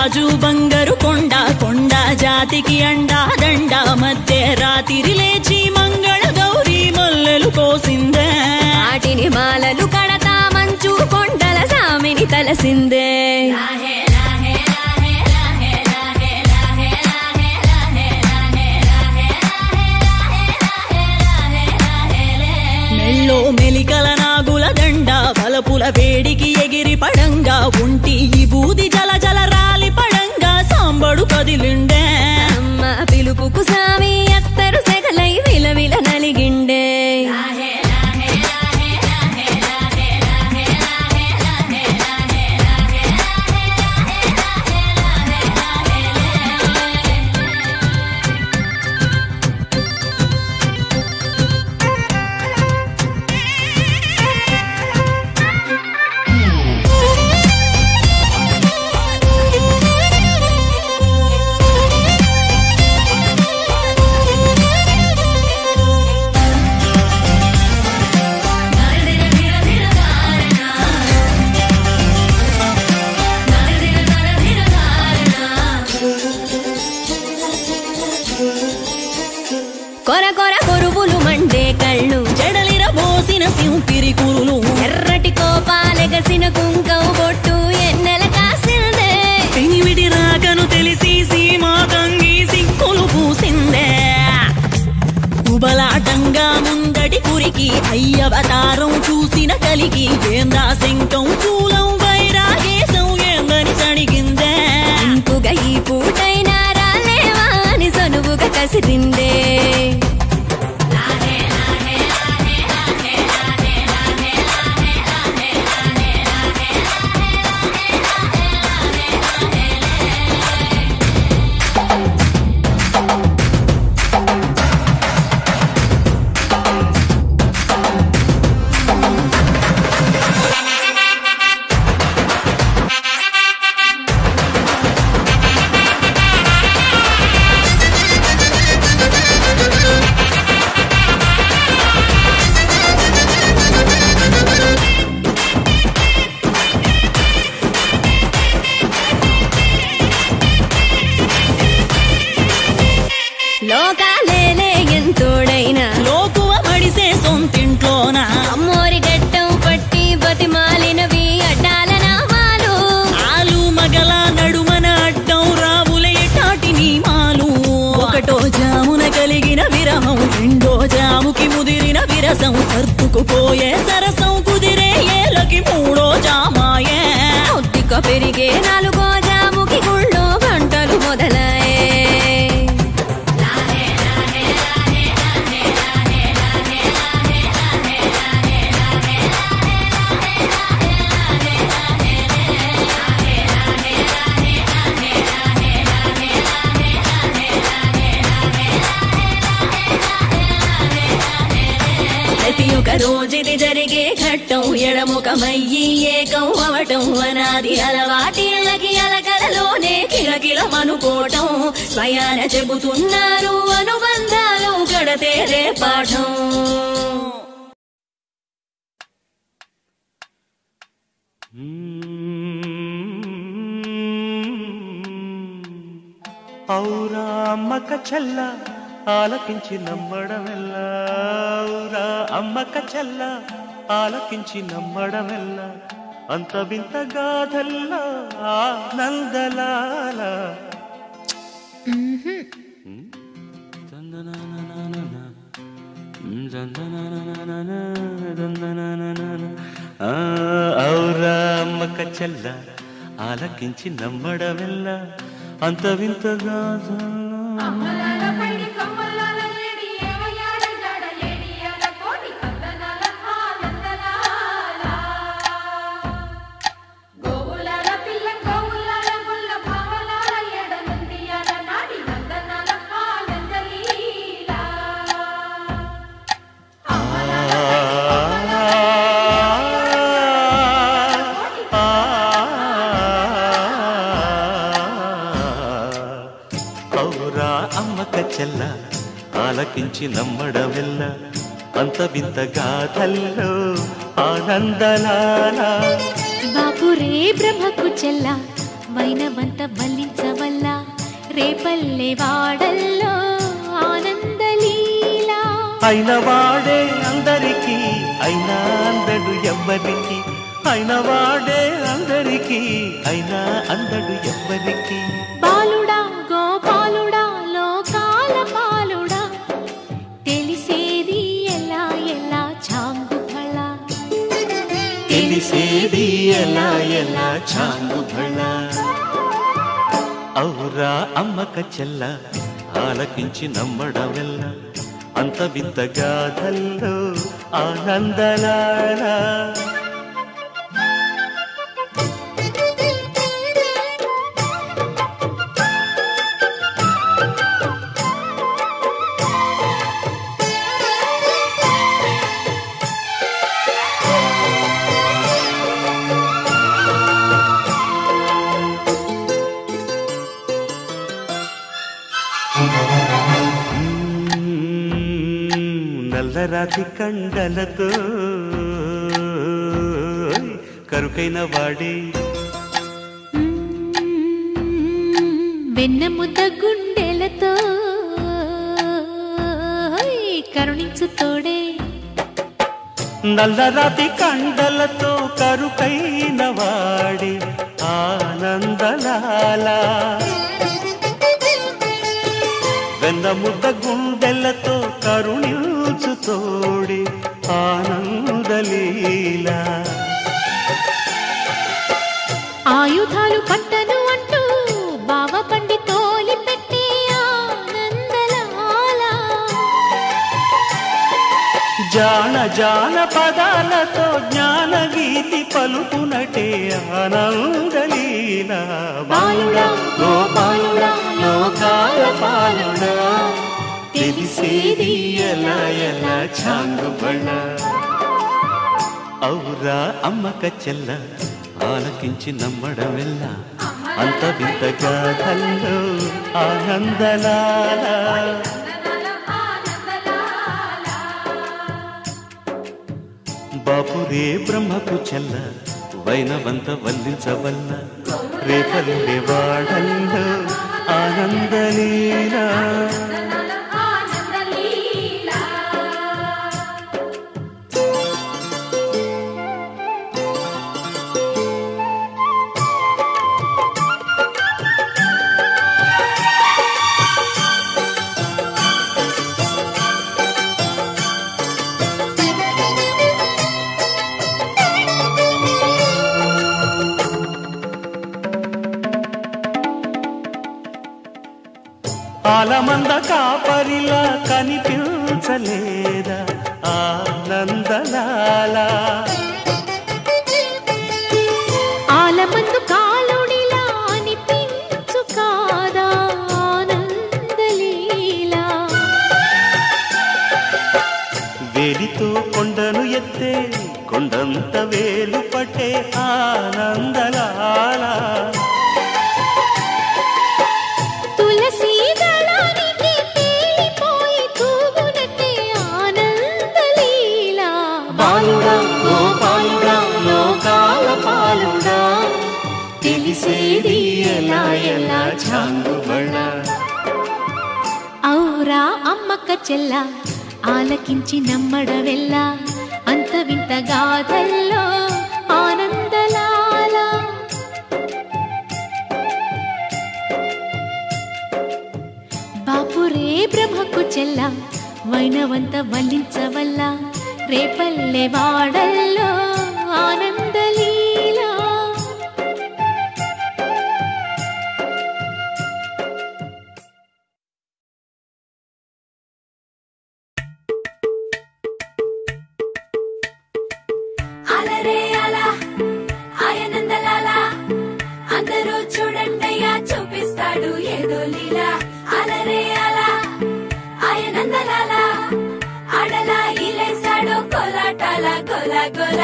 రాజు బంగారు కొండ కొండ జాతికి అండా దండ మధ్య రాత్రి లేచి మంగళ గౌరీ మల్లెలు కోసిందే వాటిని మాలలు కడతా మంచు కొండల సామిని తలసిందే మెల్లో మెలికల నాగుల దండ బలపుల వేడికి ఎగిరి పడంగా ఉంటి ఈ బూది జల జల రాలి పడంగా సాంబడు కదిలిండే అమ్మ పిలుపుకు సామి అత్తరు సెగలై విలవిల నలిగిండే కొర కొర కొరువులు మండే కళ్ళు జడలిర పోసిన సింపిరి కురులు ఎర్రటి కోపాలెగసిన కుంకం బొట్టు ఎన్నెల కాసిందే పెనివిడి రాకను తెలిసి సీమా తంగి సిక్కులు పూసిందే ఉబలాటంగా ముందటి కురికి అయ్యవతారం చూసిన కలిగి ఏందా శంకం చూలం వైరాగేశం ఏందని సణిగిందే ఇంకుగా ఈ పూటైనా రాలేవా అని సనువుగా కసిరిందే లోకాలేలే ఎంతోడైనా లోకువ మడిసే సొంతింట్లోన అమ్మోరి గడ్డం పట్టి బతిమాలినవి అడ్డాల నామాలు ఆలు మగల నడుమన అడ్డం రావులే టాటి నీమాలు ఒకటో జామున కలిగిన విరహం రెండో జాముకి ముదిరిన విరసం సర్దుకుపోయే సరసం కుదిరే ఏలకి మూడో జామాయే కొద్దిగా పెరిగే నాలుగో జాముకి గుళ్ళో గంటలు మొదలయ్యే ప్రతి ఒక్క రోజుది జరిగే ఘట్టం ఎడముఖమయ్యి ఏకం అవటం అనాది అలవాటిళ్ళకి అలకలలోనే కిలకిల మనుకోవటం స్వయాన చెబుతున్నారు అనుబంధాలు గడతేరే పాఠం ఔరా అమ్మక చెల్ల ఆలకించి నమ్మడమెల్ల ఔరా అమ్మక చెల్ల ఆలకించి నమ్మడమెల్ల అంత వింత గాథల్లా ఆనందలాల ఆ, ఔరా అమ్మక చెల్ల ఆలకించి నమ్మడమెల్ల అంత వింత గాథల్లా అమ్మలాల పైడి కమ్మలాల లేడి ఏమయ్యాడ జాడ లేడియాల కోటి కందనాల ఆనందలాల గోవులాల పిల్ల గోవులాల గుల్ల భావలాల ఎడ నుండియాల నాడి నందనాల ఆనందలీల ఔరా అమ్మక చెల్ల ఆలకించి నమ్మడమెల్ల అంత వింత గాథల్లో ఆనందలాలా బాపురే బ్రహ్మకు చెల్ల వైనవంత వల్లించవల్ల రేపల్లె వాడల్లో ఆనందలీలా అయిన వాడే అందరికీ అయినా అందడు ఎవ్వరికి అయిన వాడే అందరికీ అయినా అందడు ఎవ్వరికి బాలుడా గోపాలుడా లోకాల పాలుడా తెలిసేది ఎలా ఎలా చాంగుఫళ తెలిసేది ఎలా ఎలా చాంగు భళ ఔరా అమ్మక చెల్ల ఆలకించి నమ్మడమెల్ల అంత వింత గాథల్లో ఆనందలాల నల్లరాతి కండలతో కరుకైన వాడే వెన్న ముద్ద గుండెలతో కరుణించు తోడే నల్లరాతి కండలతో కరుకైన వాడే ఆనందలాల వెన్న ముద్ద గుండెలతో కరుణించు తోడే ఆనందలీలా ఆయుధాలు పట్టను అంటూ బావ పండి తోలి పెట్టే ఆనందలాల జాన జాన పదాలతో జ్ఞాన గీతి పలుకునటే ఆనందలీల బాలుడా గోపాలుడా లోకాల పాలుడా తెలిసేది ఎలా ఎలా చాంగుబళ ఔరా అమ్మక చెల్ల ఆలకించి నమ్మడమెల్ల అంత వింత గాథల్లో ఆనందలాల బాపురే బ్రహ్మకు చెల్ల వైనవంత వల్లించవల్ల రేపల్లె వాడల్లో ఆనందలీలా ఆనందలీలా ఆలమంద కాపరిలా కనిపించలేదా ఆనందలాలా ఆలమందు కాలుడిలా అనిపించు కాదా ఆనందలీలా వేలితో కొండను ఎత్తే కొండంత వేలు పట్టే ఆనందలాలా తులసి దళానికి తేలిపోయి తూగునట్టే ఆనందలీలా బాలుడా గోపాలుడా లోకాల పాలుడా తెలిసేది ఎలా ఎలా చాంగుబళ ఔరా అమ్మక్క చెల్ల ఆలకించి నమ్మడవెల్ల అంత వింత గాథల్లో ఆనందలాల బాపురే బ్రహ్మకు చెల్ల వైనవంత వల్లించవల్ల రేపల్లె వాడల్లో ఆనందలీలా అలరే అలా ఆయనందలాల అందరూ చూడండయ్యా చూపిస్తాడు ఏదో లీలా అలరే అలా ఆయనందలాల అడలా ఇలేసాడు కోలాటాల గోల గోల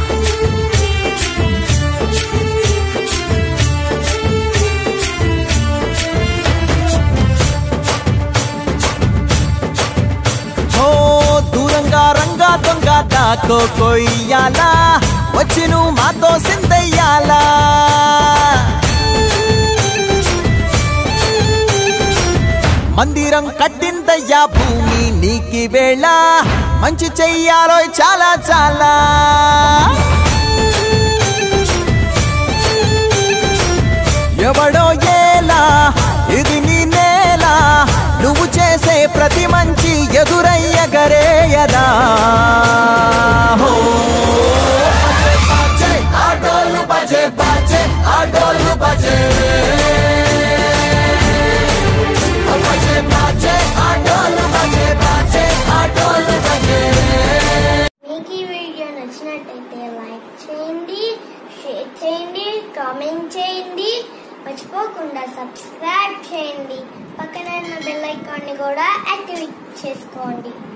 ఓ దూరంగా రంగా దొంగ దాకో కొయ్యాలా వచ్చి నువ్వు మాతో సిందయ్యాలా మందిరం కట్టిందయ్యా భూమి నీకి వేళ మంచి చెయ్యాలో చాలా చాలా ఎవడో ఏలా ఇది నీ నేల నువ్వు చేసే ప్రతి మంచి ఎదురయ్యగరేయదా హో బజే బాజే ఆటోలు బజే బాజే ఆటోలు బజే బజే బాజే ఆటోలు బజే బాజే ఆటోలు బజే మీకు ఈ వీడియో నచ్చినట్టయితే లైక్ చేయండి షేర్ చేయండి కామెంట్ చేయండి మర్చిపోకుండా సబ్స్క్రైబ్ చేయండి పక్కన ఉన్న బెల్ ఐకాన్ని కూడా యాక్టివేట్ చేసుకోండి